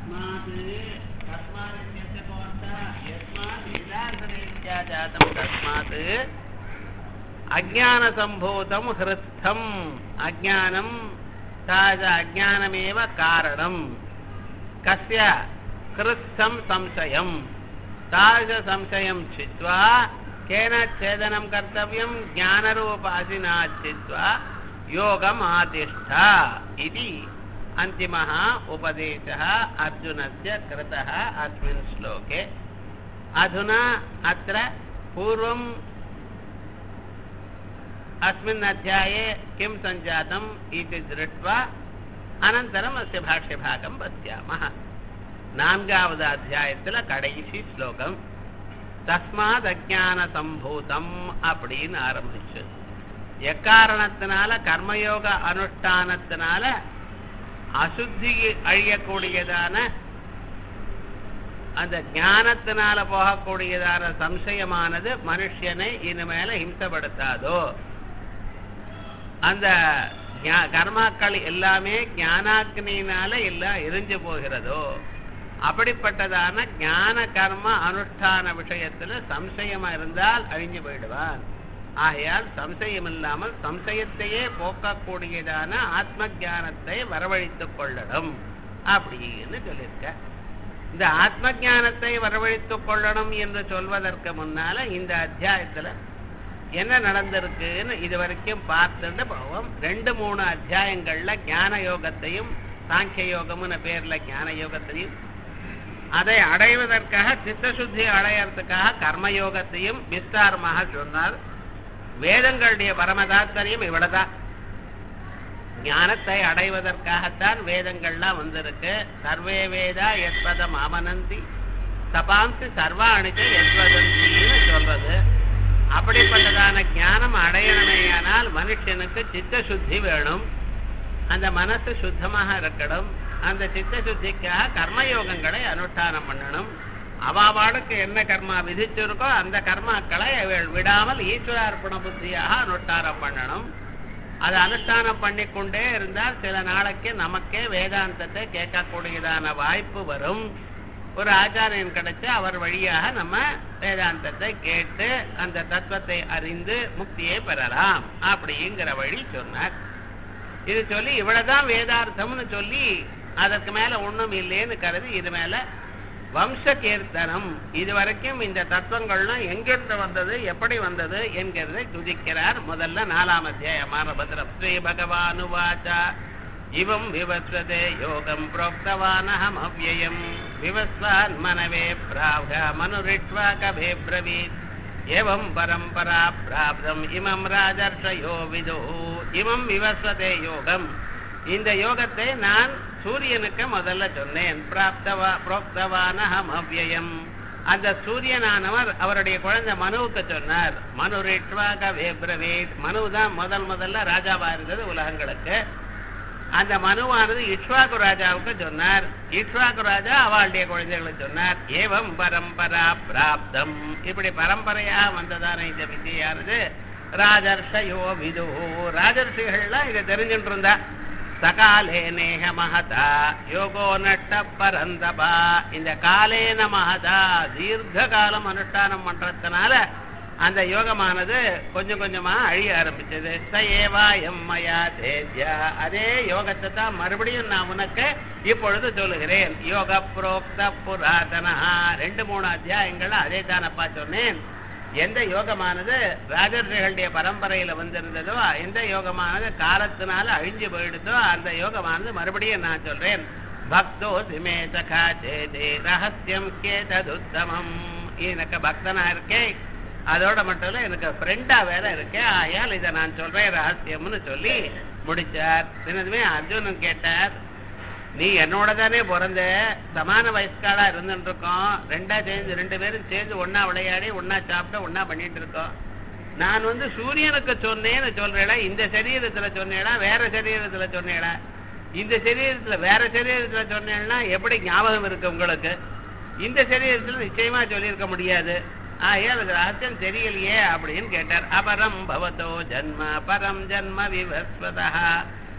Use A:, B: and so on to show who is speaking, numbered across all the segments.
A: तस्मात् तस्मादित्यस्य कोऽर्थः यस्मात् विलासरीत्या जातं तस्मात् अज्ञानसम्भूतं हृस्थम् अज्ञानं ताज अज्ञानमेव कारणं कस्य हृस्थं संशयं तादृशसंशयं छित्त्वा केन छेदनं कर्तव्यं ज्ञानरूपासिना छित्त्वा योगम् आतिष्ठ इति अन्तिमः उपदेशः अर्जुनस्य कृतः अस्मिन् श्लोके अधुना अत्र पूर्वम् अस्मिन् अध्याये किं सञ्जातम् इति दृष्ट्वा अनन्तरम् अस्य भाष्यभागं पश्यामः நான்காவது அத்தியாயத்தில் கடைசி ஸ்லோகம் தஸ்மாத் அஜான சம்பூதம் அப்படின்னு ஆரம்பிச்சு எக்காரணத்தினால கர்மயோக அனுஷ்டானத்தினால அசுத்தி அழியக்கூடியதான அந்த ஞானத்தினால போகக்கூடியதான சம்சயமானது மனுஷனை இனிமேல ஹிம்சப்படுத்தாதோ அந்த கர்மாக்கள் எல்லாமே ஞானாக்னியினால எல்லாம் எரிஞ்சு போகிறதோ அப்படிப்பட்டதான ஞான கர்ம அனுஷ்டான விஷயத்துல சம்சயமா இருந்தால் அழிஞ்சு போயிடுவான் ஆகையால் சம்சயம் இல்லாமல் சம்சயத்தையே போக்கக்கூடியதான ஆத்ம ஜானத்தை வரவழைத்துக் கொள்ளணும் அப்படின்னு சொல்லியிருக்க இந்த ஆத்ம ஜானத்தை வரவழைத்துக் கொள்ளணும் என்று சொல்வதற்கு முன்னால இந்த அத்தியாயத்துல என்ன நடந்திருக்குன்னு இது வரைக்கும் பார்த்துட்டு போவோம் ரெண்டு மூணு அத்தியாயங்கள்ல ஞான யோகத்தையும் சாங்கிய யோகம்னு பேர்ல ஞான யோகத்தையும் அதை அடைவதற்காக சித்தசுத்தி அடையறதுக்காக கர்மயோகத்தையும் விஸ்தாரமாக சொன்னார் வேதங்களுடைய பரம தாத்பரியம் இவ்வளவுதான் ஞானத்தை அடைவதற்காகத்தான் வேதங்கள்லாம் வந்திருக்கு சர்வே வேதா எத்பதம் ஆமனந்தி தபாம்சி சர்வாணிச்சு எத்வதந்தின்னு சொல்றது அப்படிப்பட்டதான ஞானம் அடையணுமேயானால் மனுஷனுக்கு சித்த சுத்தி வேணும் அந்த மனசு சுத்தமாக இருக்கணும் அந்த சித்த சுத்திக்காக கர்மயோகங்களை அனுஷ்டானம் பண்ணணும் அவாவாளுக்கு என்ன கர்மா விதிச்சிருக்கோ அந்த கர்மாக்களை விடாமல் ஈஸ்வரார்ப்பண புத்தியாக அனுஷ்டானம் பண்ணணும் அதை அனுஷ்டானம் பண்ணிக்கொண்டே இருந்தால் சில நாளைக்கு நமக்கே வேதாந்தத்தை கேட்கக்கூடியதான வாய்ப்பு வரும் ஒரு ஆச்சாரியன் கிடைச்சு அவர் வழியாக நம்ம வேதாந்தத்தை கேட்டு அந்த தத்துவத்தை அறிந்து முக்தியை பெறலாம் அப்படிங்கிற வழி சொன்னார் இது சொல்லி இவ்வளவுதான் வேதார்த்தம்னு சொல்லி அதற்கு மேல ஒண்ணும் இல்லைன்னு கருதி இது மேல வம்ச கீர்த்தனம் இது வரைக்கும் இந்த தத்துவங்கள்லாம் எங்கிருந்து வந்தது எப்படி வந்தது என்கிறதை துதிக்கிறார் முதல்ல நாலாம் அத்தியாயமான பத்ரம் ஸ்ரீ பகவானுவாச்சா இவம் விவஸ்வதே யோகம் புரோக்தவானஹம் அவ்வயம் விவஸ்வான் மனவே பிராவ்க மனுரிட்வா கபே பிரவீத் एवं परम्परा प्राप्तम् इमं ராஜர்ஷயோ விதோ இமம் விவஸ்வதே யோகம் இந்த யோகத்தை நான் சூரியனுக்கு முதல்ல சொன்னேன் பிராப்தவா புரோக்தவானஹம் அவ்வயம் அந்த சூரியனானவர் அவருடைய குழந்தை மனுவுக்கு சொன்னார் மனு ரிட்வாக வேப்ரவேத் மனு தான் முதல் முதல்ல ராஜாவா இருந்தது உலகங்களுக்கு அந்த மனுவானது இஷ்வாகு ராஜாவுக்கு சொன்னார் இஷ்வாகு ராஜா அவளுடைய குழந்தைகளுக்கு சொன்னார் ஏவம் பரம்பரா பிராப்தம் இப்படி பரம்பரையா வந்ததான இந்த வித்தியானது ராஜர்ஷயோ விது ராஜர்ஷிகள்லாம் இதை தெரிஞ்சுட்டு இருந்தா சகாலே நேக மகதா யோகோ நட்ட பரந்தபா இந்த காலேன மகதா தீர்க்க காலம் அனுஷ்டானம் பண்றதுனால அந்த யோகமானது கொஞ்சம் கொஞ்சமா அழிய ஆரம்பிச்சது ச ஏவா எம்மயா தேஜ்யா அதே யோகத்தை தான் மறுபடியும் நான் உனக்கு இப்பொழுது சொல்லுகிறேன் யோக புரோக்த புராதனா ரெண்டு மூணு அத்தியாயங்கள் அதே தானப்பா சொன்னேன் எந்த யோகமானது ராஜர்களுடைய பரம்பரையில வந்திருந்ததோ எந்த யோகமானது காலத்தினால அழிஞ்சு போயிடுதோ அந்த யோகமானது மறுபடியும் நான் சொல்றேன் பக்தோ சிமே சகா சேதே ரகசியம் கேததுத்தமம் எனக்கு பக்தனா இருக்கேன் அதோட மட்டும் இல்ல எனக்கு ஃப்ரெண்டா வேற இருக்கேன் ஆயால் இதை நான் சொல்றேன் ரகசியம்னு சொல்லி முடிச்சார் தினதுமே அர்ஜுனன் கேட்டார் நீ என்னோட தானே பிறந்த சமான வயசுக்காலா இருந்துட்டு இருக்கோம் ரெண்டா சேர்ந்து ரெண்டு பேரும் சேர்ந்து ஒன்னா விளையாடி ஒன்னா சாப்பிட்டு ஒன்னா பண்ணிட்டு இருக்கோம் நான் வந்து சூரியனுக்கு சொன்னேன்னு சொல்றேடா இந்த சரீரத்துல சொன்னேடா வேற சரீரத்துல சொன்னேடா இந்த சரீரத்துல வேற சரீரத்துல சொன்னேன்னா எப்படி ஞாபகம் இருக்கு உங்களுக்கு இந்த சரீரத்துல நிச்சயமா சொல்லியிருக்க முடியாது ஆகையால் அது ரகசியம் தெரியலையே அப்படின்னு கேட்டார் அபரம் பவதோ ஜன்ம பரம் ஜன்ம விவஸ்வதா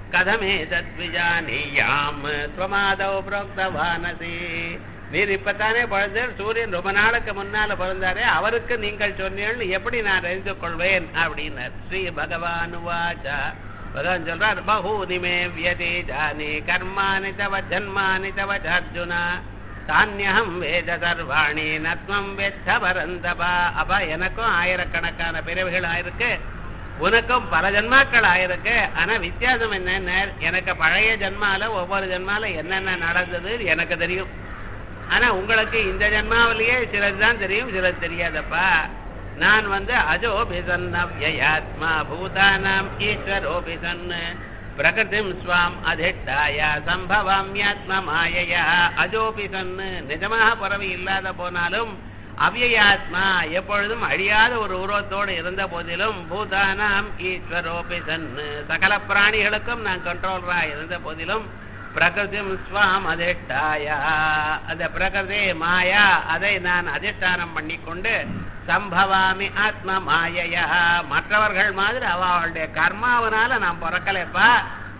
A: கதமே தத்விஜானியாம் துவமாதவ் புரோக்தவானசி நீர் இப்பத்தானே பிறந்தார் சூரியன் ரொம்ப நாளுக்கு முன்னால பிறந்தாரே அவருக்கு நீங்கள் சொன்னீர்கள் எப்படி நான் அறிந்து கொள்வேன் அப்படின்னார் ஸ்ரீ பகவான் வாச்சா பகவான் சொல்றார் பகூனி மே வியதே ஜானி கர்மாணி தவ ஜன்மானி தவ ச அர்ஜுனா தானியம் வேத சர்வாணி நத்மம் வெத்த பரந்தபா அப்பா எனக்கும் ஆயிரக்கணக்கான பிறவிகள் ஆயிருக்கு உனக்கும் பல ஜன்மாக்கள் ஆயிருக்கு ஆனா வித்தியாசம் என்னன்னா எனக்கு பழைய ஜன்மால ஒவ்வொரு ஜன்மால என்னென்ன நடந்தது எனக்கு தெரியும் ஆனா உங்களுக்கு இந்த ஜன்மாவிலேயே சிலது தான் தெரியும் சிலது தெரியாதப்பா நான் வந்து அஜோபிசன்னவ்யாத்மா பூதானாம் ஈஸ்வரோபிசன் பிரகிருதிம் ஸ்வாம் அதிஷ்டாய சம்பவாமியாத்ம மாயையா அஜோபிசன் நிஜமாக பிறவி இல்லாத போனாலும் அவ்யயாத்மா எப்பொழுதும் அழியாத ஒரு உருவத்தோடு இருந்த போதிலும் பூதானாம் ஈஸ்வரோபிசன் சகல பிராணிகளுக்கும் நான் கண்ட்ரோலரா இருந்த போதிலும் பிரகிருதிம் ஸ்வாம் அதிஷ்டாயா அந்த பிரகிருதி மாயா அதை நான் அதிஷ்டானம் பண்ணிக்கொண்டு சம்பவாமி ஆத்ம மாயையா மற்றவர்கள் மாதிரி அவளுடைய கர்மாவனால நான் பிறக்கலைப்பா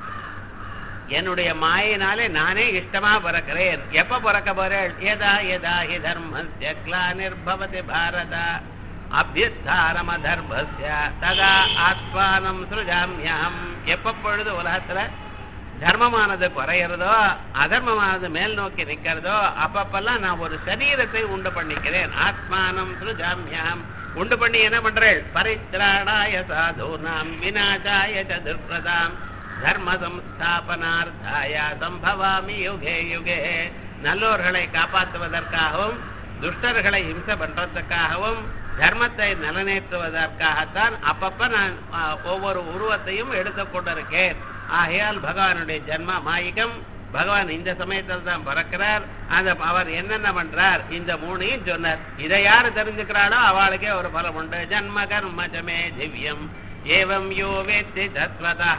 A: என்னுடைய மாயினாலே நானே இஷ்டமா பிறக்கிறேன் எப்ப பிறக்க போறேன் ஏதா ஏதா ஹி தர்மஸ்ய கிளானிர்பவதி பாரத அபியஸ்தாரம தர்மஸ்ய ததா ஆத்மானம் சுருஜாமியம் எப்ப பொழுது உலகத்துல தர்மமானது குறையிறதோ அதர்மமானது மேல் நோக்கி நிக்கிறதோ அப்பப்பெல்லாம் நான் ஒரு சரீரத்தை உண்டு பண்ணிக்கிறேன் ஆத்மானம் சுருஜாமியம் உண்டு பண்ணி என்ன பண்றேன் பரித்ராடாய சாதுனாம் விநாசாய சதுர்பிரதாம் தர்ம சம்ஸ்தாபனார்த்தாய சம்பவாமி யுகே யுகே நல்லோர்களை காப்பாற்றுவதற்காகவும் துஷ்டர்களை இம்சை பண்றதுக்காகவும் தர்மத்தை நிலநேற்றுவதற்காகத்தான் அப்பப்ப நான் ஆ, ஒவ்வொரு உருவத்தையும் எடுத்துக் கொண்டிருக்கேன் ஆகையால் பகவானுடைய ஜென்ம மாயிகம் பகவான் இந்த சமயத்தில் தான் பிறக்கிறார் அந்த அவர் என்னென்ன பண்றார் இந்த மூணையும் சொன்னார் இதை யாரு தெரிஞ்சுக்கிறாளோ அவளுக்கே ஒரு பலம் உண்டு ஜன்ம கர்மஜமே திவ்யம் ஏவம் யோ வேத்தி தத்வதா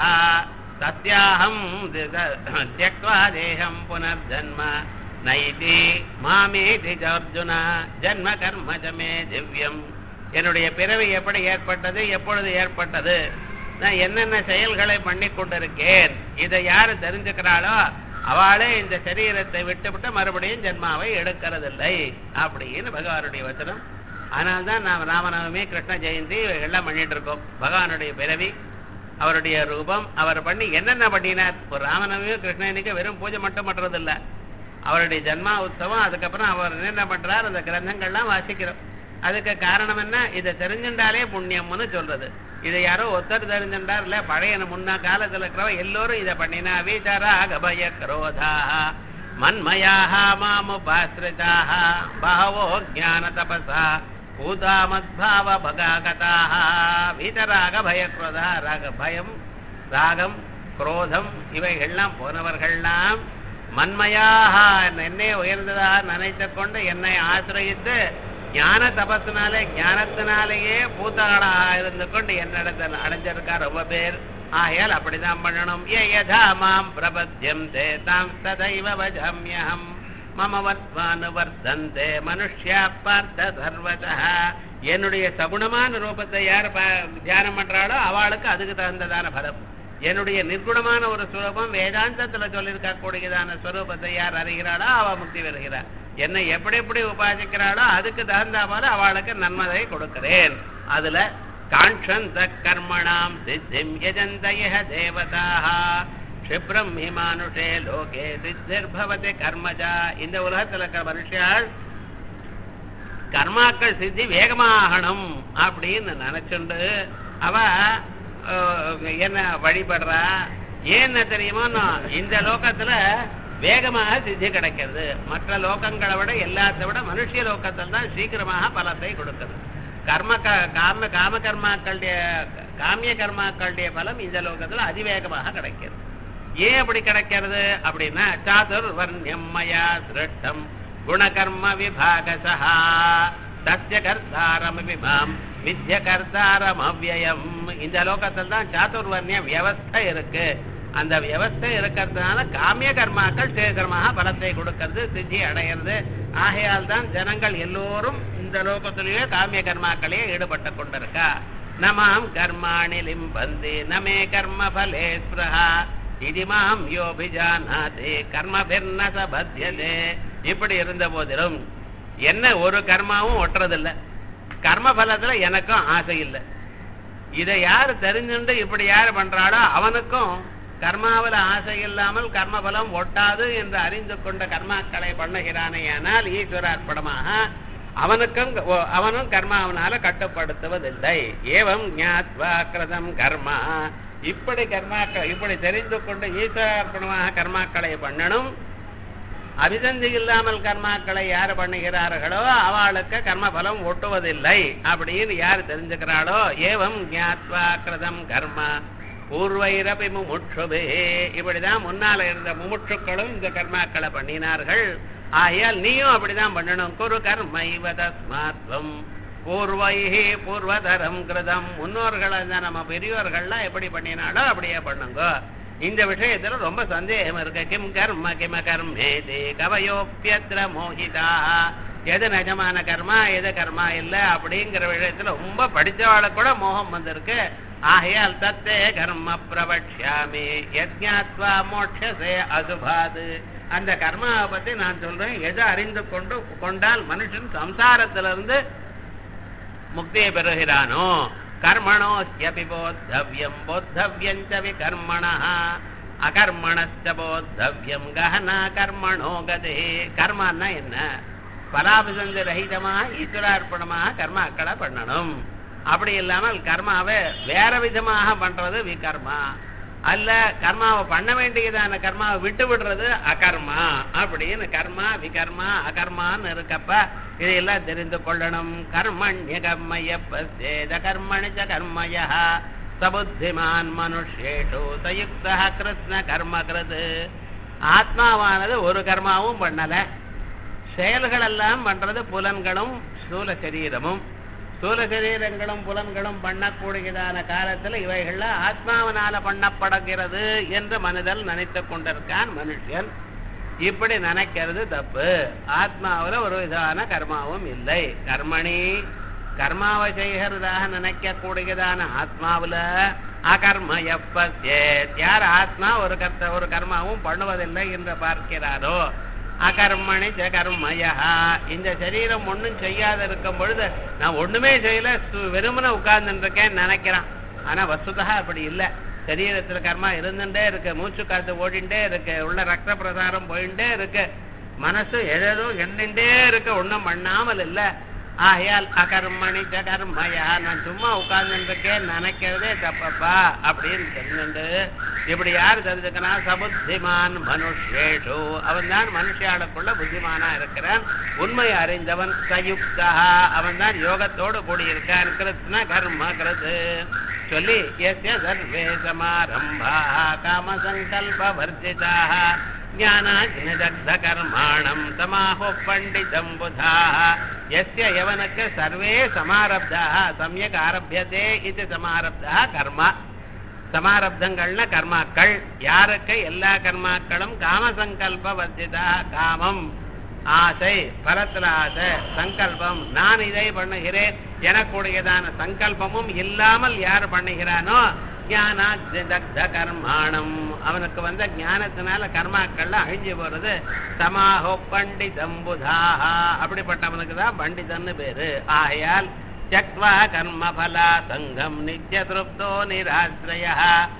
A: தஸ்யாஹம் தியக்வா தேகம் புனர்ஜன்ம நைதி மாமேதி அர்ஜுனா ஜன்ம கர்மஜமே திவ்யம் என்னுடைய பிறவி எப்படி ஏற்பட்டது எப்பொழுது ஏற்பட்டது நான் என்னென்ன செயல்களை பண்ணி கொண்டிருக்கேன் இதை யாரு தெரிஞ்சுக்கிறாளோ அவளே இந்த சரீரத்தை விட்டுவிட்டு மறுபடியும் ஜென்மாவை எடுக்கிறதில்லை அப்படின்னு பகவானுடைய வச்சனம் அதனால்தான் நாம் ராமநவமி கிருஷ்ண ஜெயந்தி எல்லாம் பண்ணிட்டு இருக்கோம் பகவானுடைய பிறவி அவருடைய ரூபம் அவர் பண்ணி என்னென்ன பண்ணினார் ஒரு ராமநவமி கிருஷ்ணனுக்கு வெறும் பூஜை மட்டும் பண்றதில்ல அவருடைய ஜன்மா உற்சவம் அதுக்கப்புறம் அவர் என்ன பண்றார் அந்த கிரந்தங்கள்லாம் வாசிக்கிறோம் அதுக்கு காரணம் என்ன இதை தெரிஞ்சுட்டாலே புண்ணியம்னு சொல்றது இதை யாரோ ஒருத்தர் தெரிஞ்சுட்டார் இல்ல பழைய முன்ன காலத்துல இருக்கிறவ எல்லோரும் இதை பண்ணினா வீதராக பய குரோதா மன்மயாக மாமுபாசிரிதாக பகவோ ஞான தபசா பூதாமத்பாவ பகாகதாக வீதராக பயக்ரோதா ராக பயம் ராகம் குரோதம் இவைகள்லாம் போனவர்கள்லாம் மன்மையாக என்னை உயர்ந்ததாக நினைத்துக் கொண்டு என்னை ஆசிரயித்து ஞான தபத்தினாலே ஞானத்தினாலேயே பூத்தாளாக இருந்து கொண்டு என்னிடத்தில் அடைஞ்சிருக்கா ரொம்ப பேர் ஆகையால் அப்படிதான் பண்ணணும் ஏ யதா மாம் பிரபத்தியம் தே தாம் ததைவ வஜாமியகம் மம வர்த்தந்தே மனுஷ்யா பார்த்த சர்வதா என்னுடைய சகுணமான ரூபத்தை யார் பா- தியானம் பண்றாளோ அவளுக்கு அதுக்கு தகுந்ததான பலம் என்னுடைய நிர்குணமான ஒரு ஸ்வரூபம் வேதாந்தத்துல சொல்லியிருக்க கூடியதான ஸ்வரூபத்தை யார் அறிகிறாளோ அவ முக்தி வருகிறார் என்னை எப்படி எப்படி உபாசிக்கிறாளோ அதுக்கு தகுந்த போல அவளுக்கு நன்மதை கொடுக்கிறேன் அதுல காஞ்சந்த கர்மணாம் சித்திம் யஜந்தய தேவதாக க்ஷிப்ரம் ஹிமானுஷே லோகே சித்திர்பவதி கர்மஜா இந்த உலகத்துல இருக்கிற மனுஷியாள் கர்மாக்கள் சித்தி வேகமாகணும் அப்படின்னு நினைச்சுண்டு அவ அஹ், என்ன வழிபடுறா ஏன்னு தெரியுமா இந்த லோகத்துல வேகமாக சித்தி கிடைக்கிறது மற்ற லோகங்களை விட எல்லாத்தை விட மனுஷிய லோகத்தில் தான் சீக்கிரமாக பலத்தை கொடுக்குது கர்ம க- காம காம கர்மாக்களுடைய காமிய கர்மாக்களுடைய பலம் இந்த லோகத்துல அதிவேகமாக கிடைக்கிறது ஏன் அப்படி கிடைக்கிறது அப்படின்னா சாதுர் வர்ணியம் மயா சிருஷ்டம் குணகர்ம விபாகசா தஸ்ய கர்த்தாரம் விமாம் வித்ய கர்த்தாரம் அவ்வயம் இந்த லோகத்தில் தான் சாதுர்வர்ணிய வியவஸ்தை இருக்கு அந்த வியவஸ்தை இருக்கிறதுனால காமிய கர்மாக்கள் சீக்கிரமாக பலத்தை கொடுக்கிறது சித்தி அடையிறது ஆகையால் தான் ஜனங்கள் எல்லோரும் இந்த லோகத்திலேயே காமிய கர்மாக்களையே ஈடுபட்டு கொண்டிருக்கா நமாம் கர்மாணி லிம்பந்தி நமே கர்ம பலே ஸ்பிருஹா இது மாம் யோபிஜானாதே கர்மபிர்ன சபத்தியதே இப்படி இருந்த போதிலும் என்ன ஒரு கர்மாவும் ஒட்டுறதில்ல கர்ம பலத்துல எனக்கும் ஆசை இல்லை இதை யார் தெரிஞ்சுண்டு இப்படி யார் பண்றாளோ அவனுக்கும் கர்மாவில் ஆசை இல்லாமல் கர்மபலம் ஒட்டாது என்று அறிந்து கொண்ட கர்மாக்களை பண்ணுகிறானே ஆனால் ஈஸ்வரார்ப்பணமாக அவனுக்கும் ஓ- அவனும் கர்மாவனால கட்டுப்படுத்துவதில்லை ஏவம் ஞாத்வா கிருதம் கர்மா இப்படி கர்மாக்கள் இப்படி தெரிந்து கொண்டு ஈஸ்வரார்ப்பணமாக கர்மாக்களை பண்ணணும் அபிசந்தி இல்லாமல் கர்மாக்களை யார் பண்ணுகிறார்களோ அவளுக்கு கர்மபலம் ஒட்டுவதில்லை அப்படின்னு யார் தெரிஞ்சுக்கிறாளோ ஏவம் ஞாத்வா கிருதம் கர்மா பூர்வைரபி முமுட்சுபே இப்படிதான் முன்னால இருந்த முமுட்சுக்களும் இந்த கர்மாக்களை பண்ணினார்கள் ஆகையால் நீயும் அப்படிதான் பண்ணணும் குரு கர்மைவ தஸ்மாத்வம் பூர்வைஹி பூர்வதரம் கிருதம் முன்னோர்கள் நம்ம பெரியோர்கள்லாம் எப்படி பண்ணினாலோ அப்படியே பண்ணுங்க இந்த விஷயத்துல ரொம்ப சந்தேகம் இருக்கு கிம் கர்ம கிம கர்மேதி கவயோப்பியத்திர மோகிதா எது நிஜமான கர்மா எது கர்மா இல்ல அப்படிங்கிற விஷயத்துல ரொம்ப படிச்சவாள கூட மோகம் வந்திருக்கு ஆகையால் தத்தே கர்ம பிரபட்சாமி யஜ்ஞாத்வா மோட்சசே அசுபாது அந்த கர்மாவை பத்தி நான் சொல்றேன் எதை அறிந்து கொண்டு கொண்டால் மனுஷன் சம்சாரத்திலிருந்து முக்தியை பெறுகிறானோ கர்மணோஸ்யபி போத்தவ்யம் போத்தவ்யம் ச விகர்மண அகர்மணஸ்ச போத்தவ்யம் கஹனா கர்மணோ கதே கர்மான்னா என்ன பலாபிசந்த ரஹிதமாக ஈஸ்வரார்ப்பணமாக கர்மாக்களை பண்ணணும் அப்படி இல்லாமல் கர்மாவை வேற விதமாக பண்றது விகர்மா அல்ல கர்மாவை பண்ண வேண்டியதான கர்மாவை விட்டு விடுறது அகர்மா அப்படின்னு கர்மா விகர்மா அகர்மான்னு இருக்கப்ப இதையெல்லாம் தெரிந்து கொள்ளணும் கர்மண்ய கர்மய பசேத கர்மணி ச கர்மய சபுத்திமான் மனுஷேஷு சயுக்த கிருஷ்ண கர்ம கிருது ஆத்மாவானது ஒரு கர்மாவும் பண்ணல செயல்கள் எல்லாம் பண்றது புலன்களும் ஸ்தூல சரீரமும் ஸ்தூல சரீரங்களும் புலன்களும் பண்ணக்கூடியதான காலத்துல இவைகள்ல ஆத்மாவனால பண்ணப்படுகிறது என்று மனிதன் நினைத்துக் கொண்டிருக்கான் மனுஷன் இப்படி நினைக்கிறது தப்பு ஆத்மாவுல ஒரு விதமான கர்மாவும் இல்லை கர்மணி கர்மாவை செய்கிறதாக நினைக்கக்கூடியதான ஆத்மாவுல அகர்ம எப்ப யார் ஆத்மா ஒரு கர்த்த ஒரு கர்மாவும் பண்ணுவதில்லை என்று பார்க்கிறாரோ அகர்மணி ச கர்மயா இந்த சரீரம் ஒண்ணும் செய்யாத இருக்கும் பொழுது நான் ஒண்ணுமே செய்யல சு- வெறுமனே உட்கார்ந்துட்டு இருக்கேன் நினைக்கிறான் ஆனா வசுதா அப்படி இல்ல சரீரத்துல கர்மா இருந்துட்டே இருக்கு மூச்சு காத்து ஓடிண்டே இருக்கு உள்ள ரத்த பிரசாரம் போயிட்டே இருக்கு மனசு எதோ எண்ணிண்டே இருக்கு ஒண்ணும் பண்ணாமல் இல்ல ஆகையால் அகர்மணி ச கர்மயா நான் சும்மா உட்கார்ந்துட்டு இருக்கேன் நினைக்கிறதே தப்பப்பா அப்படின்னு தெரிஞ்சுண்டு இப்படி யார் தெரிஞ்சுக்கனா சபுத்திமான் மனுஷேஷு அவன் தான் மனுஷியாளுக்குள்ள புத்திமானா இருக்கிறான் உண்மை அறிந்தவன் சயுக்தா அவன் தான் யோகத்தோடு கூடியிருக்கான் கிருஷ்ண கர்ம கிருது சொல்லி எஸ்ய சர்வே சமாரம்பா காம சங்கல்ப வர்ஜிதா ஞானாஜ்னதக்த கர்மாணம் சமாஹோ பண்டிதம் புதா எஸ்ய எவனுக்கு சர்வே சமாரப்தா சமயக் ஆரம்பியதே இது சமாரப்தா கர்மா சமாரப்தங்கள்னா கர்மாக்கள் யாருக்கு எல்லா கர்மாக்களும் காம சங்கல்ப வர்ஜிதா காமம் ஆசை பரத்துல ஆசை சங்கல்பம் நான் இதை பண்ணுகிறேன் எனக்குடையதான சங்கல்பமும் இல்லாமல் யார் பண்ணுகிறானோ ஞானாக்த கர்மாணம் அவனுக்கு வந்த ஞானத்தினால கர்மாக்கள்ல அழிஞ்சு போறது சமாஹோ பண்டிதம் புதாஹா அப்படிப்பட்டவனுக்கு தான் பண்டிதன்னு பேரு ஆகையால் त्यक्त्वा कर्मफला सङ्गम् नित्यतृप्तो निराश्रयः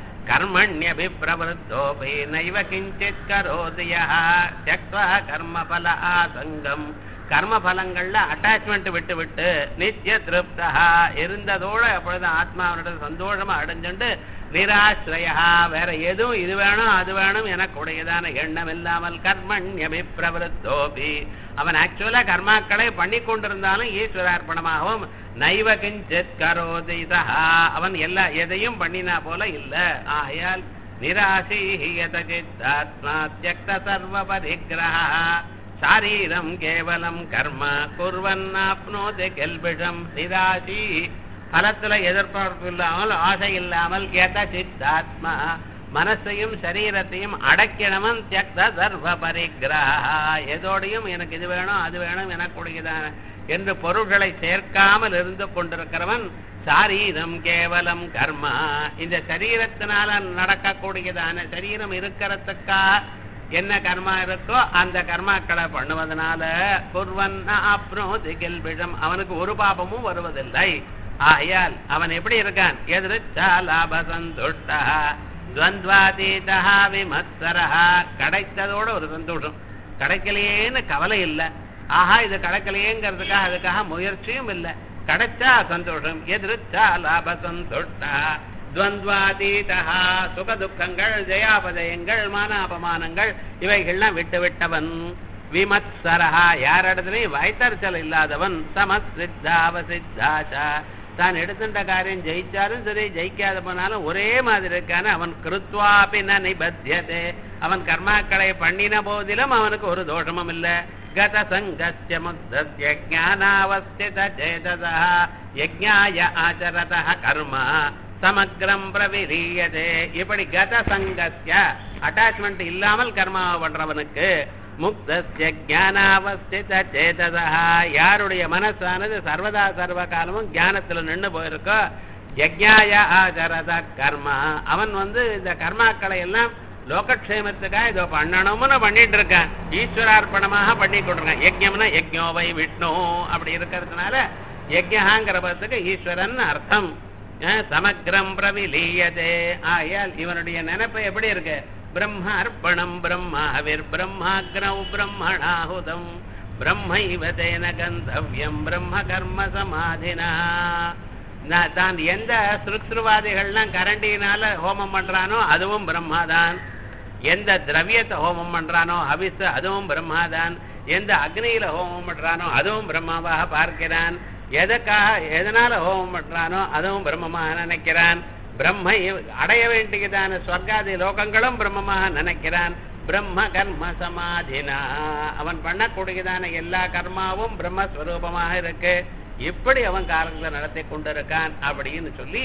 A: कर्मण्यभिप्रवृद्धोऽपि नैव किञ्चित् करोति यः त्यक्त्वा कर्मफल ஆசங்கம் கர்மபலங்கள்ல அட்டாச்மெண்ட் விட்டு விட்டு நித்திய திருப்தா இருந்ததோட அப்பொழுது ஆத்மாவனோட சந்தோஷமா அடைஞ்சுண்டு நிராசிரயா வேற எதுவும் இது வேணும் அது வேணும் எனக்கு உடையதான எண்ணம் இல்லாமல் கர்மண்யமி பிரவருத்தோபி அவன் ஆக்சுவலா கர்மாக்களை பண்ணி கொண்டிருந்தாலும் ஈஸ்வரார்ப்பணமாகவும் நைவ கிஞ்சித் கரோதி சஹா அவன் எல்லா எதையும் பண்ணினா போல இல்ல ஆகையால் நிராசீஹியத சித்தாத்மா தியக்த சர்வ பரிகிரஹா சாரீரம் கேவலம் கர்ம குர்வன்னாப்னோதி கெல்பிஷம் நிராசி பலத்துல எதிர்பார்ப்பு இல்லாமல் ஆசை இல்லாமல் எத சித்தாத்மா மனசையும் சரீரத்தையும் அடக்கினவன் தியக்த சர்வ பரிகிரஹா எதோடையும் எனக்கு இது வேணும் அது வேணும் எனக்குடையதான என்று பொருள்களை சேர்க்காமல் இருந்து கொண்டிருக்கிறவன் சாரீரம் கேவலம் கர்மா இந்த சரீரத்தினால நடக்கக்கூடியதான சரீரம் இருக்கிறதுக்காக என்ன கர்மா இருக்கோ அந்த கர்மாக்களை பண்ணுவதனால குர்வன் அப்னோதி கில்பிஷம் அவனுக்கு ஒரு பாபமும் வருவதில்லை ஆகையால் அவன் எப்படி இருக்கான் எதிர்ச்சா லாப சந்துஷ்டா துவந்த்வாதீதா விமத்சரஹா கிடைத்ததோட ஒரு சந்தோஷம் கிடைக்கலையேன்னு கவலை இல்லை ஆஹா இது கிடைக்கலையேங்கிறதுக்காக அதுக்காக முயற்சியும் இல்லை கிடைச்சா சந்தோஷம் எதிர்ச்சா லாப சந்துஷ்டா துவந்த்வாதீதா சுக துக்கங்கள் ஜெயாபதயங்கள் மானாபமானங்கள் இவைகள்லாம் விட்டு விட்டவன் விமத்சரஹா யார் இடத்துலயும் வைத்தறிச்சல் இல்லாதவன் சமசித்தாவசித்தாச்சா தான் எடுத்துட்ட காரியம் ஜெயிச்சாலும் சரி ஜெயிக்காத போனாலும் ஒரே மாதிரி இருக்கான அவன் கிருத்வாபி ந நிபத்தியதே அவன் கர்மாக்களை பண்ணின போதிலும் அவனுக்கு ஒரு தோஷமும் இல்ல கத சங்கஸ்ய முத்தஸ்ய ஞானாவஸ்தித சேததா யஜ்ஞாய ஆச்சரத கர்மா சமக்ரம் பிரவிலீயதே இப்படி கத சங்கஸ்ய அட்டாச்மெண்ட் இல்லாமல் கர்மாவை பண்றவனுக்கு முக்தஸ்ய ஞானாவஸ்தித சேததா யாருடைய மனசானது சர்வதா சர்வ காலமும் ஞானத்துல நின்று போயிருக்கோ யஜ்ஞாய ஆச்சரத கர்மா அவன் வந்து இந்த கர்மாக்களை எல்லாம் லோகக்ஷேமத்துக்காக இதோ பண்ணணும்னு பண்ணிட்டு இருக்கான் ஈஸ்வரார்ப்பணமாக பண்ணி கொண்டிருக்கான் யஜ்யம்னா யஜ்ஞோவை விஷ்ணு அப்படி இருக்கிறதுனால யஜ்யஹாங்கிற பதத்துக்கு ஈஸ்வரன் அர்த்தம் அஹ் சமக்ரம் பிரவிலீயதே ஆயால் இவனுடைய நினைப்பு எப்படி இருக்கு பிரம்ம அர்ப்பணம் பிரம்மாவிர் பிரம்மாக்னௌ பிரம்மணாஹுதம் பிரம்மைவ தேன கந்தவ்யம் பிரம்ம கர்ம சமாதினா நான் தான் எந்த சுருத்ருவாதிகள்லாம் கரண்டியினால ஹோமம் பண்றானோ அதுவும் பிரம்மாதான் எந்த திரவியத்தை ஹோமம் பண்றானோ ஹவிஸ் அதுவும் பிரம்மாதான் எந்த அக்னியில ஹோமம் பண்றானோ அதுவும் பிரம்மாவாக பார்க்கிறான் எதற்காக எதனால ஹோமம் பண்றானோ அதுவும் பிரம்மமாக நினைக்கிறான் பிரம்மை அடைய வேண்டியதான ஸ்வர்காதி லோகங்களும் பிரம்மமாக நினைக்கிறான் பிரம்ம கர்ம சமாதினா அவன் பண்ணக்கூடியதான எல்லா கர்மாவும் பிரம்மஸ்வரூபமாக இருக்கு இப்படி அவன் காலங்களை நடத்தி கொண்டிருக்கான் அப்படின்னு சொல்லி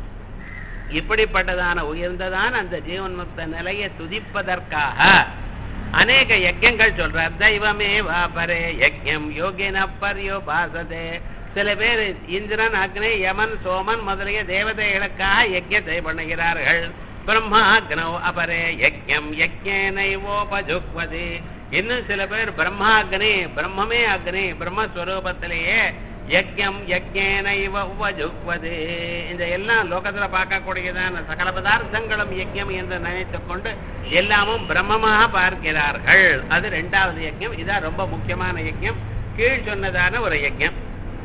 A: இப்படிப்பட்டதான உயர்ந்ததான அந்த ஜீவன் முக்த நிலையை துதிப்பதற்காக அநேக யஜ்யங்கள் சொல்றார் தெய்வமே வாபரே யஜ்யம் யோகின பர்யோபாசதே சில பேர் இந்திரன் அக்னி யமன் சோமன் முதலிய தேவதைகளுக்காக யஜ்யத்தை பண்ணுகிறார்கள் பிரம்மாக்னோ அபரே யஜ்யம் யஜ்யனைவோபஜுக்வதி இன்னும் சில பேர் பிரம்மாக்னி பிரம்மமே அக்னி பிரம்மஸ்வரூபத்திலேயே யஜ்யம் யஜ்யனைவ உபஜுக்வது இந்த எல்லாம் லோகத்துல பார்க்கக்கூடியதான சகல பதார்த்தங்களும் யஜ்யம் என்று நினைத்துக் கொண்டு எல்லாமும் பிரம்மமாக பார்க்கிறார்கள் அது ரெண்டாவது யஜ்யம் இதான் ரொம்ப முக்கியமான யஜ்யம் கீழ் சொன்னதான ஒரு யஜ்யம்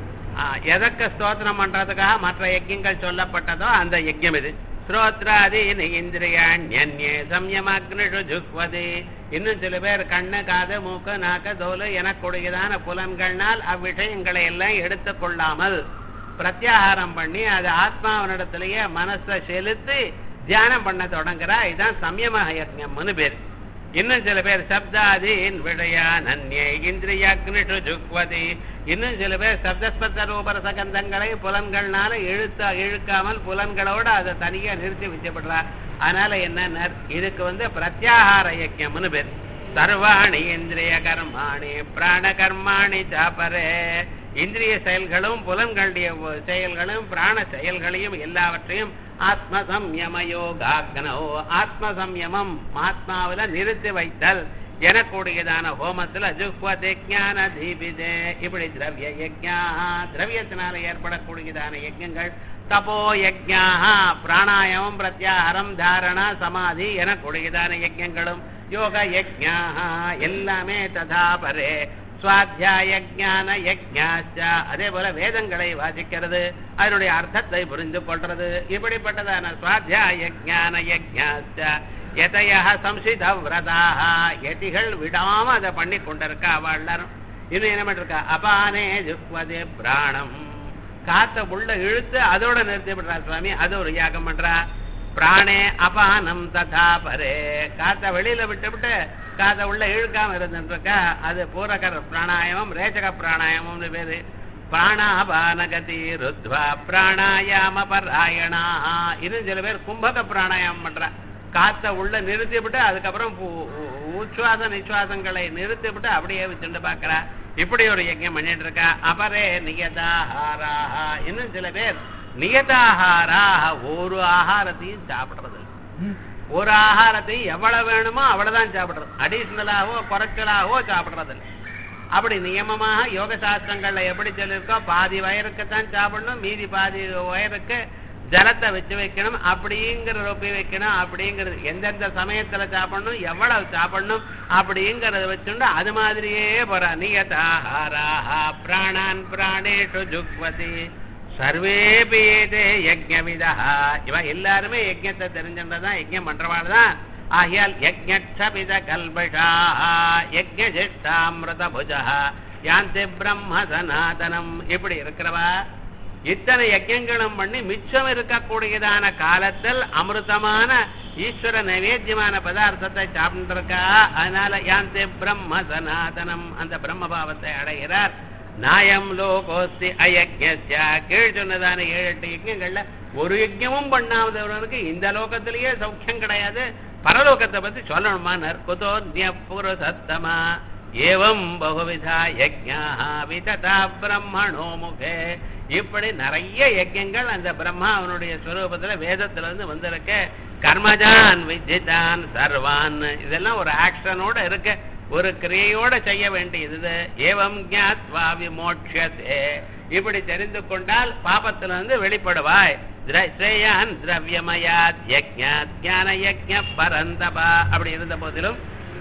A: எதற்கு ஸ்தோத்திரம் பண்றதுக்காக மற்ற யஜ்யங்கள் சொல்லப்பட்டதோ அந்த யஜ்யம் இது ஸ்ரோத்ராதீனி இந்திரியாண்யே சம்யமாக்னிஷு ஜுக்வதி இன்னும் சில பேர் கண்ணு காது மூக்கு நாக்கு தோலு எனக்கூடியதான புலன்கள்னால் அவ்விஷயங்களை எல்லாம் எடுத்துக்கொள்ளாமல் பிரத்யாகாரம் பண்ணி அது ஆத்மாவனிடத்திலேயே மனசை செலுத்தி தியானம் பண்ண தொடங்குறா இதுதான் சம்யம யஜ்யம்னு பேர் இன்னும் சில பேர் சப்தாதீன் விடயா நன்யே இந்திரியாக்னிஷு ஜுக்வதி இன்னும் சில பேர் சப்தஸ்பத்த ரூபரச கந்தங்களை புலன்கள்னால இழுத்த இழுக்காமல் புலன்களோட அதை தனியா நிறுத்தி வச்சப்படுறா அதனால என்ன இதுக்கு வந்து பிரத்யாகார யஜ்யம்னு பேர் சர்வாணி இந்திரிய கர்மாணி பிராண கர்மாணி சாப்பரே இந்திரிய செயல்களும் புலன்களுடைய செயல்களும் பிராண செயல்களையும் எல்லாவற்றையும் ஆத்ம சம்யம யோகாக்னோ ஆத்ம சம்யமம் ஆத்மாவில நிறுத்தி வைத்தல் எனக்கூடியதான ஹோமத்துல ஜுஹ்வதே ஞான தீபிதே இப்படி திரவிய யஜ்ஞா திரவியத்தினால ஏற்படக்கூடியதான யஜ்ஞங்கள் தபோ யஜ்ஞா பிராணாயாமம் பிரத்யாகாரம் தாரணா சமாதி எனக்கூடியதான யஜ்ஞங்களும் யோக யஜ்ஞா எல்லாமே ததா பரே சுவாத்தியாய ஞான யஜ்ஞாச்ச அதே போல வேதங்களை வாசிக்கிறது அதனுடைய அர்த்தத்தை புரிந்து கொள்றது இப்படிப்பட்டதான சுவாத்தியாய ஞான யஜ்ஞாச்ச எதைய சம்சித விரதாக எதிகள் விடாம அதை பண்ணி கொண்டிருக்கா அவ எல்லாரும் இன்னும் என்ன பண்ணிருக்கா அபானே ஜுக்வதே பிராணம் காத்த உள்ள இழுத்து அதோட நிறுத்தி விடுறா சுவாமி அது ஒரு யாகம் பண்றா பிராணே அபானம் ததா பரே காத்த வெளியில விட்டு விட்டு காத்த உள்ள இழுக்காம இருந்துருக்கா அது பூரகர் பிராணாயாமம் ரேச்சக பிராணாயாமம்னு பேரு பிராணாபானகதி ருத்வா பிராணாயாம பராயணா இன்னும் சில பேர் கும்பக பிராணாயாமம் பண்றா காத்த உள்ள நிறுத்திவிட்டு அதுக்கப்புறம் உ- உ- உச்சுவாச நிச்சுவாசங்களை நிறுத்திவிட்டு அப்படியே வச்சுட்டு பாக்குறா இப்படி ஒரு யஜ்ஞம் பண்ணிட்டு இருக்கா அபரே நியதாஹாராக இன்னும் சில பேர் நியதாஹாராக ஒரு ஆகாரத்தையும் சாப்பிடுறது இல்ல. ஒரு ஆகாரத்தை எவ்வளவு வேணுமோ அவ்வளவுதான் சாப்பிடுறது அடிஷனலாவோ குறைச்சலாவோ சாப்பிடுறது இல்ல. அப்படி நியமமாக யோக சாஸ்திரங்கள்ல எப்படி சொல்லியிருக்கோ பாதி வயருக்குத்தான் சாப்பிடணும் மீதி பாதி வயருக்கு ஜலத்தை வச்சு வைக்கணும் அப்படிங்கிற ரொப்பி வைக்கணும் அப்படிங்கிறது எந்தெந்த சமயத்துல சாப்பிடணும் எவ்வளவு சாப்பிடணும் அப்படிங்கறத வச்சுண்டு அது மாதிரியே போற நியதாஹாராஹா பிராணான் பிராணேஷு ஜுக்வதி சர்வேபி ஏதே யஜ்ஞவிதா இவ எல்லாருமே யஜ்ஞத்தை தெரிஞ்சின்றதான் யஜ்ஞம் பண்றவாள் தான் ஆகியால் யஜ்ஞபித கல்பஷா யஜ்ஞிஷ்டாமிருத புஜா யாந்தி பிரம்ம சனாதனம் இப்படி இருக்கிறவா இத்தனை யஜ்ஞங்களும் பண்ணி மிச்சம் இருக்கக்கூடியதான காலத்தில் அமிர்தமான ஈஸ்வர நைவேத்தியமான பதார்த்தத்தை சாப்பிட்டு இருக்கா அதனால யாந்தி பிரம்ம சனாதனம் அந்த பிரம்ம பாவத்தை அடைகிறார் நாயம் லோகோஸ்தி அயஜ்ஞஸ்யா கீழ் சொன்னதான ஏழு எட்டு யஜ்ஞங்கள்ல ஒரு யஜ்ஞமும் பண்ணாதவனுக்கு இந்த லோகத்திலேயே சௌக்கியம் கிடையாது பரலோகத்தை பத்தி சொல்லணுமா நற்குதோ புருஷத்தமா ஏவம் பகுவிதா யஜ்ஞா விததா பிரம்மணோ முகே இப்படி நிறைய யஜ்ஞங்கள் அந்த பிரம்மா அவனுடைய ஸ்வரூபத்துல வேதத்துல இருந்து வந்திருக்கு கர்மஜான் விஜிதான் சர்வான் இதெல்லாம் ஒரு ஆக்ஷனோட இருக்கு ஒரு கிரியையோட செய்ய வேண்டியது ஏவம் ஞாத்வா விமோட்சதே இப்படி தெரிந்து கொண்டால் பாபத்துல இருந்து வெளிப்படுவாய் திர- ஸ்ரேயான் திரவியமயாத் யஜ்ஞாத் ஞான யஜ்ஞ பரந்தபா அப்படி இருந்த போதிலும்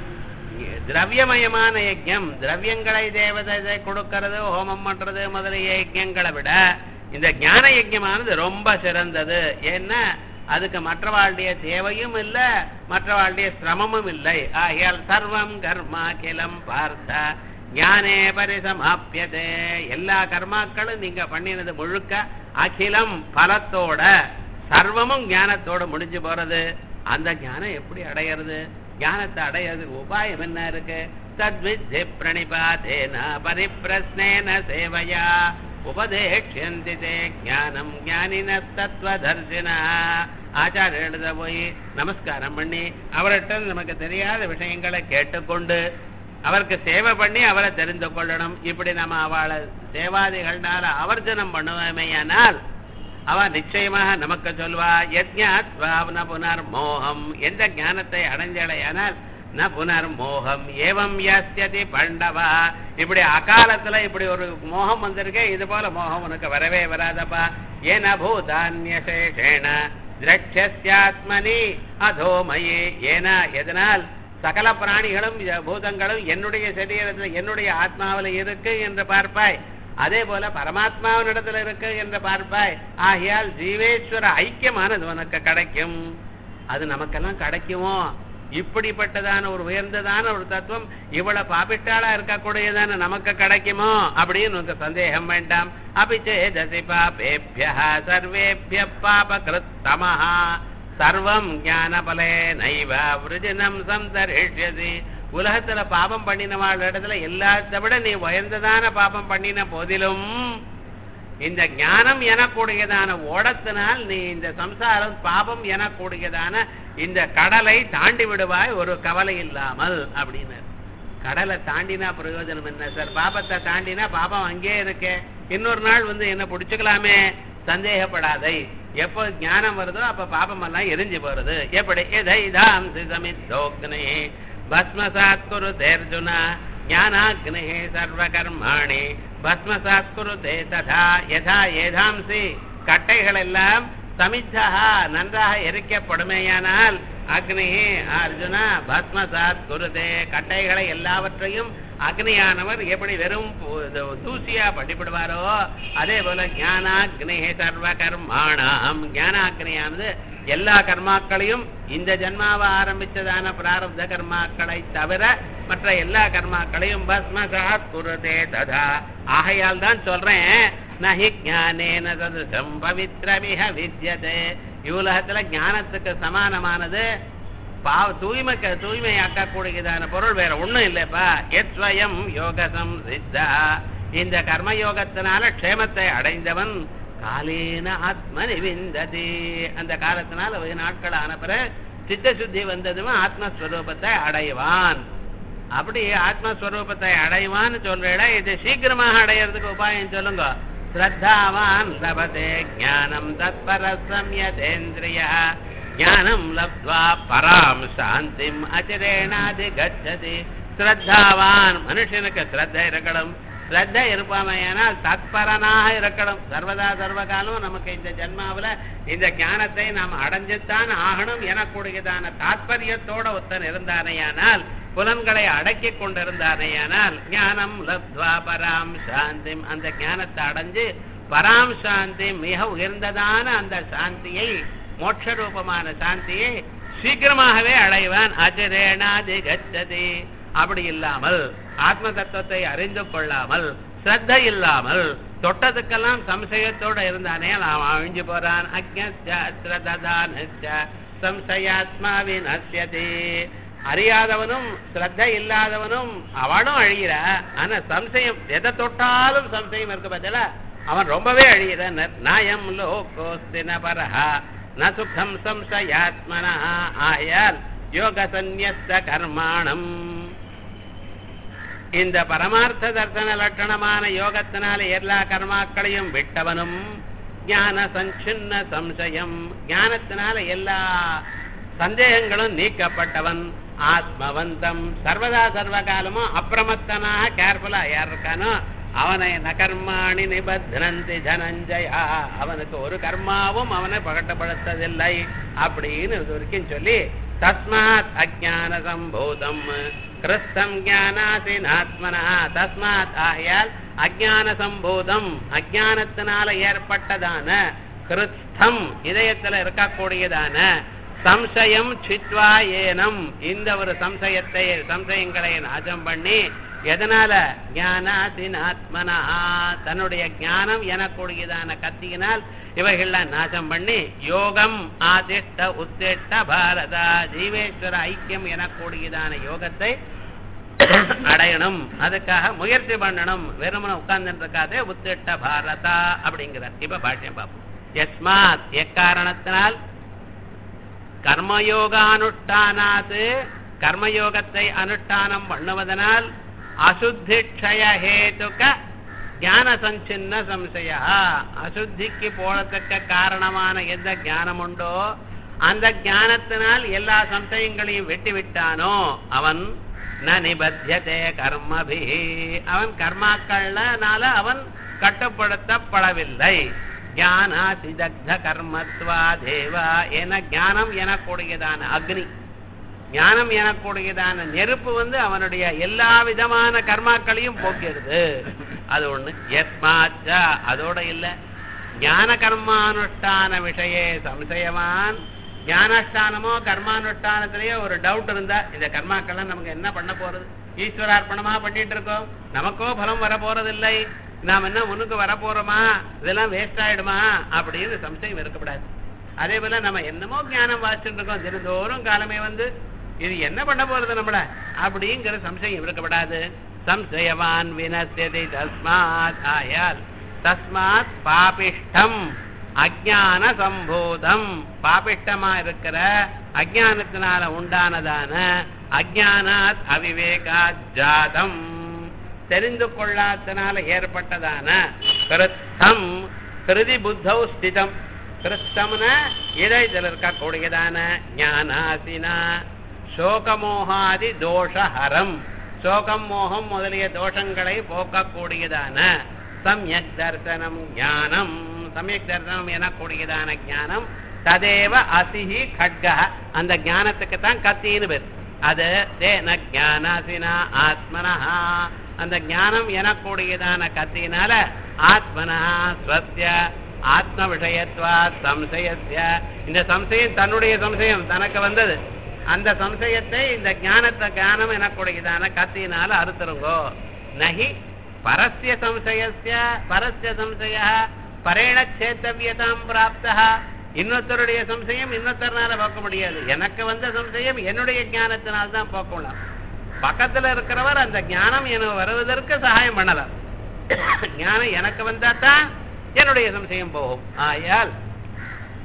A: திரவியமயமான யஜ்ஞம் திரவியங்களை தேவதை கொடுக்கிறது ஹோமம் பண்றது முதலிய யஜ்ஞங்களை விட இந்த ஞான யஜ்ஞமானது ரொம்ப சிறந்தது ஏன்னா அதுக்கு மற்றவாளுடைய தேவையும் இல்ல மற்றவாளுடைய சிரமமும் இல்லை ஆகையால் சர்வம் கர்மா கிலம் பார்த்த ஞானே பரிசமாப்பியதே எல்லா கர்மாக்களும் நீங்க பண்ணினது முழுக்க அகிலம் பலத்தோட சர்வமும் ஞானத்தோட முடிஞ்சு போறது அந்த ஞானம் எப்படி அடையிறது ஞானத்தை அடையிறதுக்கு உபாயம் என்ன இருக்கு தத்வித்தி பிரணிபாதேன பரிப்பிரஸ்னேன சேவையா உபதேஷ்யந்தி தே ஞானம் ஞானின தத்துவதர்சின ஆச்சாரியர்கிட்ட போய் நமஸ்காரம் பண்ணி அவர்கிட்ட நமக்கு தெரியாத விஷயங்களை கேட்டுக்கொண்டு அவருக்கு சேவை பண்ணி அவரை தெரிந்து கொள்ளணும் இப்படி நம்ம அவளை சேவாதிகள்னால அவர்ஜனம் பண்ணுவோமேயானால் அவ நிச்சயமாக நமக்கு சொல்வா யஜ்ஞாத்வாவன புனர் மோகம் எந்த ஞானத்தை அடைஞ்சலையானால் ந புனர் மோகம் ஏவம் யாஸ்யதி பண்டவா இப்படி அகாலத்துல இப்படி ஒரு மோகம் வந்திருக்கே இது போல மோகம் உனக்கு வரவே வராதப்பா ஏன பூதான்யசேஷேண திரட்சஸ்யாத்மனி அதோமயி ஏன எதனால் சகல பிராணிகளும் இத- பூதங்களும் என்னுடைய சரீரத்தில் என்னுடைய ஆத்மாவில் இருக்கு என்று பார்ப்பாய் அதே போல பரமாத்மாவினிடத்துல இருக்கு என்று பார்ப்பாய் ஆகையால் ஜீவேஸ்வர ஐக்கியமானது உனக்கு கிடைக்கும் அது நமக்கெல்லாம் கிடைக்குமோ இப்படிப்பட்டதான ஒரு உயர்ந்ததான ஒரு தத்துவம் இவ்வளவு பாப்பிட்டாளா இருக்கக்கூடியதான நமக்கு கிடைக்குமோ அப்படின்னு உனக்கு சந்தேகம் வேண்டாம் அபிச்சேதசி பாபேபிய சர்வேபிய பாப கிருத்தமஹா சர்வம் ஞானபலே நைவ விருஜனம் சந்தரிஷ்யதி உலகத்துல பாபம் பண்ணினவாள் இடத்துல எல்லாத்த விட நீ உயர்ந்ததான பாபம் பண்ணின போதிலும் இந்த ஞானம் எனக்கூடியதான ஓடத்தினால் நீ இந்த சம்சாரம் பாபம் எனக்கூடியதான இந்த கடலை தாண்டி விடுவாய் ஒரு கவலை இல்லாமல் அப்படின்னு கடலை தாண்டினா பிரயோஜனம் என்ன சார் பாபத்தை தாண்டினா பாபம் அங்கே இருக்கே இன்னொரு நாள் வந்து என்ன பிடிச்சுக்கலாமே சந்தேகப்படாதை எப்போ ஞானம் வருதோ அப்ப பாபம் எல்லாம் எரிஞ்சு போறது எப்படி எதைதாம் சிதமித்தோக்னே பஸ்மசாத் குரு தேர்ஜுனா ஞானாக்னே சர்வகர்மாணி பஸ்மசாத் குருதே ததா யதா ஏதாம்சி கட்டைகள் எல்லாம் சமித்தா நன்றாக எரிக்கப்படுமேயானால் அக்னி அர்ஜுனா பஸ்மசாத் குருதே கட்டைகளை எல்லாவற்றையும் அக்னியானவர் எப்படி வெறும் பு- இது தூசியா பண்ணிவிடுவாரோ அதே போல ஞானாக்னி சர்வ கர்மாணாம் ஞானாக்னியானது எல்லா கர்மாக்களையும் இந்த ஜென்மாவை ஆரம்பிச்சதான பிராரப்த கர்மாக்களை தவிர மற்ற எல்லா கர்மாக்களையும் பஸ்மசாத் குருதே ததா ஆகையால் தான் சொல்றேன் நஹி ஞானேன சதுசம் பவித்ரமிக வித்யதே இவ்வுலகத்துல ஞானத்துக்கு சமானமானது பாவ தூய்மைக்கு தூய்மையாக்கக்கூடியதான பொருள் வேற ஒண்ணும் இல்லப்பா எத்வயம் யோகசம் சித்தா இந்த கர்மயோகத்தினால க்ஷேமத்தை அடைந்தவன் காலேன ஆத்ம நிவிந்ததி அந்த காலத்தினால் வெகு நாட்கள் ஆன பிறகு சித்த சுத்தி வந்ததுமே ஆத்மஸ்வரூபத்தை அடைவான் அப்படி ஆத்மஸ்வரூபத்தை அடைவான்னு சொல்றேடா இது சீக்கிரமாக அடையிறதுக்கு உபாயம் சொல்லுங்க ஸ்ரத்தாவான் லபதே ஞானம் தத்பர சம்யதேந்திரிய ஞானம் லப்த்வா பராம் சாந்திம் அச்சிரேணாதி கச்சதி ஸ்ரத்தாவான் மனுஷனுக்கு ஸ்ரத்த இருக்கணும் ஸ்ரத்த இருப்பாமையானால் தத்பரனாக இருக்கணும் சர்வதா சர்வகாலம் நமக்கு இந்த ஜென்மாவுல இந்த ஞானத்தை நாம் அடைஞ்சுத்தான் ஆகணும் எனக்கூடியதான தாத்பரியத்தோட ஒருத்தன் இருந்தானேயானால் புலன்களை அடக்கி கொண்டிருந்தானேயானால் ஞானம் லப்த்வா பராம் சாந்திம் அந்த ஞானத்தை அடைஞ்சு பராம் சாந்தி மிக உயர்ந்ததான அந்த சாந்தியை மோட்ச ரூபமான சாந்தியை சீக்கிரமாகவே அடைவான் அஜரேணாதி கச்சதி அப்படி இல்லாமல் ஆத்ம தத்துவத்தை அறிந்து கொள்ளாமல் ஸ்ரத்த இல்லாமல் தொட்டதுக்கெல்லாம் சம்சயத்தோட இருந்தானே அவன் அழிஞ்சு போறான் அக்ஞான சம்சயாத்மா வினசியதி அறியாதவனும் ஸ்ரத்த இல்லாதவனும் அவனும் அழியிற ஆனா சம்சயம் எதை தொட்டாலும் சம்சயம் இருக்கு பார்த்தல அவன் ரொம்பவே அழியிற நாயம் லோகோஸ்தின பரஹா ந சுகம் சம்சயாத்மனா ஆயால் யோக சந்நியஸ்த கர்மாணம் இந்த பரமார்த்த தர்சன லட்சணமான யோகத்தினால எல்லா கர்மாக்களையும் விட்டவனும் ஞான சஞ்சின்ன சம்சயம் ஞானத்தினால எல்லா சந்தேகங்களும் நீக்கப்பட்டவன் ஆத்மவந்தம் சர்வதா சர்வ காலமும் அப்பிரமத்தனாக கேர்ஃபுல்லா யார் இருக்கானோ அவனை நகர்மாணி நிபத்னந்தி தனஞ்சயா அவனுக்கு ஒரு கர்மாவும் அவனை பகட்டப்படுத்ததில்லை அப்படின்னு இது வரைக்கும் சொல்லி தஸ்மாத் அஜான சம்பூதம் கிறிஸ்தம் ஞானாசினாத்மனா தஸ்மாத் ஆகையால் அஜான சம்பூதம் அஜானத்தினால ஏற்பட்டதான கிறிஸ்தம் இதயத்துல இருக்கக்கூடியதான சம்சயம் சித்வா ஏனம் இந்த ஒரு சம்சயத்தை சம்சயங்களை நாசம் பண்ணி எதனால ஞானாசினாத்மனா தன்னுடைய ஞானம் எனக்கூடியதான கத்தியினால் இவைகள்லாம் நாசம் பண்ணி யோகம் ஆதிஷ்ட உத்திஷ்ட பாரதா ஜீவேஸ்வர ஐக்கியம் எனக்கூடியதான யோகத்தை அடையணும் அதுக்காக முயற்சி பண்ணணும் வெறுமன உட்கார்ந்துட்டு இருக்காதே உத்திட்ட பாரதா அப்படிங்கிற இப்ப பாஷ்யம் பார்ப்போம் எஸ்மாத் எக்காரணத்தினால் கர்மயோகானுஷ்டானாத்து கர்மயோகத்தை அனுஷ்டானம் பண்ணுவதனால் அசுத்திக்ஷய ஹேதுக ஞான சஞ்சின்ன சம்சய அசுத்திக்கு போறதுக்கு காரணமான எந்த ஞானம் உண்டோ அந்த ஞானத்தினால் எல்லா சம்சயங்களையும் வெட்டி விட்டானோ அவன் ந நிபத்தியதே கர்மபி அவன் கர்மாக்கள்னால அவன் கட்டுப்படுத்தப்படவில்லை ஞானாதிதக்த கர்மத்வா தேவா என ஞானம் எனக்கூடியதான அக்னி ஞானம் எனக்கூடியதான நெருப்பு வந்து அவனுடைய எல்லா விதமான கர்மாக்களையும் போக்கிடுது அது ஒண்ணு எஸ்மாச்சா அதோட இல்ல ஞான கர்மானுஷ்டான விஷயே சம்சயவான் ஞானாஷ்டானமோ கர்மானுஷ்டானத்திலேயே ஒரு டவுட் இருந்தா இந்த கர்மாக்கள்லாம் நமக்கு என்ன பண்ண போறது ஈஸ்வரார்ப்பணமா பண்ணிட்டு இருக்கோம் நமக்கோ பலம் வர போறதில்லை நாம் என்ன முன்னுக்கு வர போறோமா இதெல்லாம் வேஸ்ட் ஆயிடுமா அப்படின்னு சம்சயம் இருக்கக்கூடாது அதே போல நம்ம என்னமோ ஞானம் வாசிச்சுட்டு இருக்கோம் தினந்தோறும் காலமே வந்து இது என்ன பண்ண போறது நம்மள அப்படிங்கிற சம்சயம் இருக்கப்படாது சம்சயவான் வினசியதை தஸ்மாத் ஆயால் தஸ்மாத் பாபிஷ்டம் அஜான சம்போதம் பாபிஷ்டமா இருக்கிற அஜானத்தினால உண்டானதான அஜானாத் அவிவேகாத் ஜாதம் தெரிந்து கொள்ளாதனால ஏற்பட்டதான கிருத்தம் கிருதி புத்தௌ ஸ்திதம் கிருத்தம்னா இதயத்தில் இருக்கக்கூடியதான ஞானாசினா சோகமோகாதி தோஷஹரம் சோகம் மோகம் முதலிய தோஷங்களை போக்கக்கூடியதான சமயக் தர்சனம் ஞானம் சமயக் தர்சனம் எனக்கூடியதான ஞானம் ததேவ அசிஹி கட்க அந்த ஞானத்துக்கு தான் கத்தின்னு பேர் அது தேன ஞானாசினா ஆத்மனா அந்த ஞானம் எனக்கூடியதான கத்தியினால ஆத்மனா ஸ்வஸ்ய ஆத்ம விஷயத்வா சம்சயத்ய இந்த சம்சயம் தன்னுடைய சம்சயம் தனக்கு வந்தது அந்த சம்சயத்தை இந்த ஞானத்தை ஞானம் எனக்கூடியதான கத்தியினால அறுத்துருங்கோ நகி பரஸ்ய சம்சயஸ்ய பரஸ்ய சம்சய பரேண சேத்தவியதாம் பிராப்தா இன்னொருத்தருடைய சம்சயம் இன்னொருத்தரனால போக்க முடியாது எனக்கு வந்த சம்சயம் என்னுடைய ஞானத்தினால் தான் போக்கலாம் பக்கத்துல இருக்கிறவர் அந்த ஞானம் எனக்கு வருவதற்கு சகாயம் பண்ணலாம் ஞானம் எனக்கு வந்தா தான் என்னுடைய சம்சயம் போகும் ஆயால்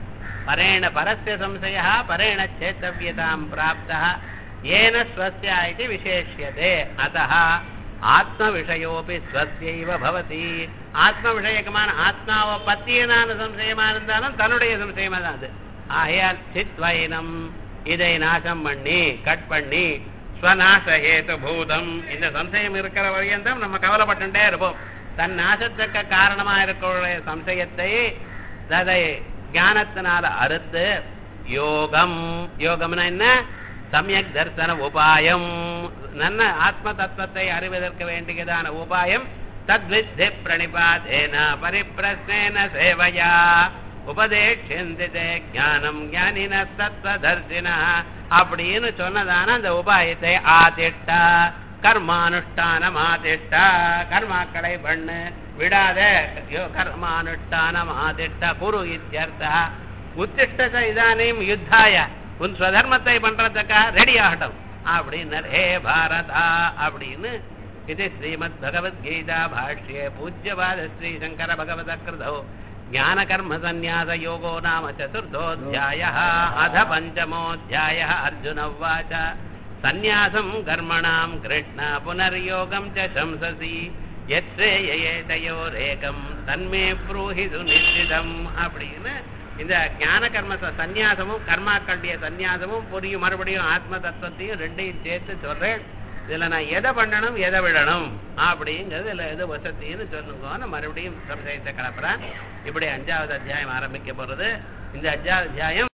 A: பரேண பரஸ்ய சம்சய பரேண சேத்தவியதாம் பிராப்தः ஏன ஸ்வஸ்ய இது விசேஷ்யதே அத்தः ஆத்ம விஷயோபி ஸ்வஸ்யைவ பவதி ஆத்ம விஷயகமான ஆத்மாவை பத்தியதான சம்சயமா இருந்தாலும் தன்னுடைய சம்சயமா தான் அது ஆகையால் சித்வைனம் இதை நாசம் பண்ணி கட் பண்ணி ஸ்வநாச ஹேது பூதம் இந்த சம்சயம் இருக்கிற வரையும் நம்ம கவலைப்பட்டுட்டே இருப்போம் தன் நாசத்துக்கு காரணமா இருக்கிற சம்சயத்தை அதை ஞானத்தினால அறுத்து யோகம் யோகம்னா என்ன சமயக் தர்சன உபாயம் நல்ல ஆத்ம தத்துவத்தை அறிவதற்கு வேண்டியதான உபாயம் தத்வித்தி பிரணிபாதேன பரிப்பிரஸ்னேன சேவையா உபதேட்சந்திதே ஞானம் ஞானின தத்வதர்சின அப்படின்னு சொன்னதான அந்த உபாயத்தை ஆதிட்டா கர்மானுஷ்டானம் ஆதிட்டா கர்மாக்களை பண்ணு விடாத யோ கர்மானுஷ்டானம் ஆதிட்டா குரு இத்தியர்த்தா உத்திஷ்டத இதானையும் யுத்தாய உன் ஸ்வதர்மத்தை பண்றதுக்காக ரெடி ஆகட்டும் அப்படின்னு ஹே பாரதா அப்படின்னு இது ஸ்ரீமத் பகவத்கீதா பாஷ்யே பூஜ்யபாத ஸ்ரீ சங்கர பகவத கிருதோ ஞான கர்ம சந்நியாச யோகோ நாம சதுர்த்தோऽध्याय அத பஞ்சமோऽध्यायः அர்ஜுன உவாச்ச சந்நியாசம் கர்மணாம் கிருஷ்ண புனர்யோகம் ச சம்சசி எத்ரேயேதயோரேகம் தன்மே ப்ரூஹி சுநிச்சிதம் அப்படின்னு இந்த ஞான கர்ம ச- சந்நியாசமும் கர்மாக்களுடைய சந்நியாசமும் புரியும் மறுபடியும் ஆத்ம தத்துவத்தையும் ரெண்டையும் சேர்த்து சொல்றேன் இதுல நான் எதை பண்ணணும் எதை விடணும் அப்படிங்கிறது இதுல எது வசத்தின்னு சொல்லுங்கன்னு மறுபடியும் சம்சயத்தை கலப்புறேன் இப்படி அஞ்சாவது அத்தியாயம் ஆரம்பிக்க போறது இந்த அஞ்சாவது அத்தியாயம்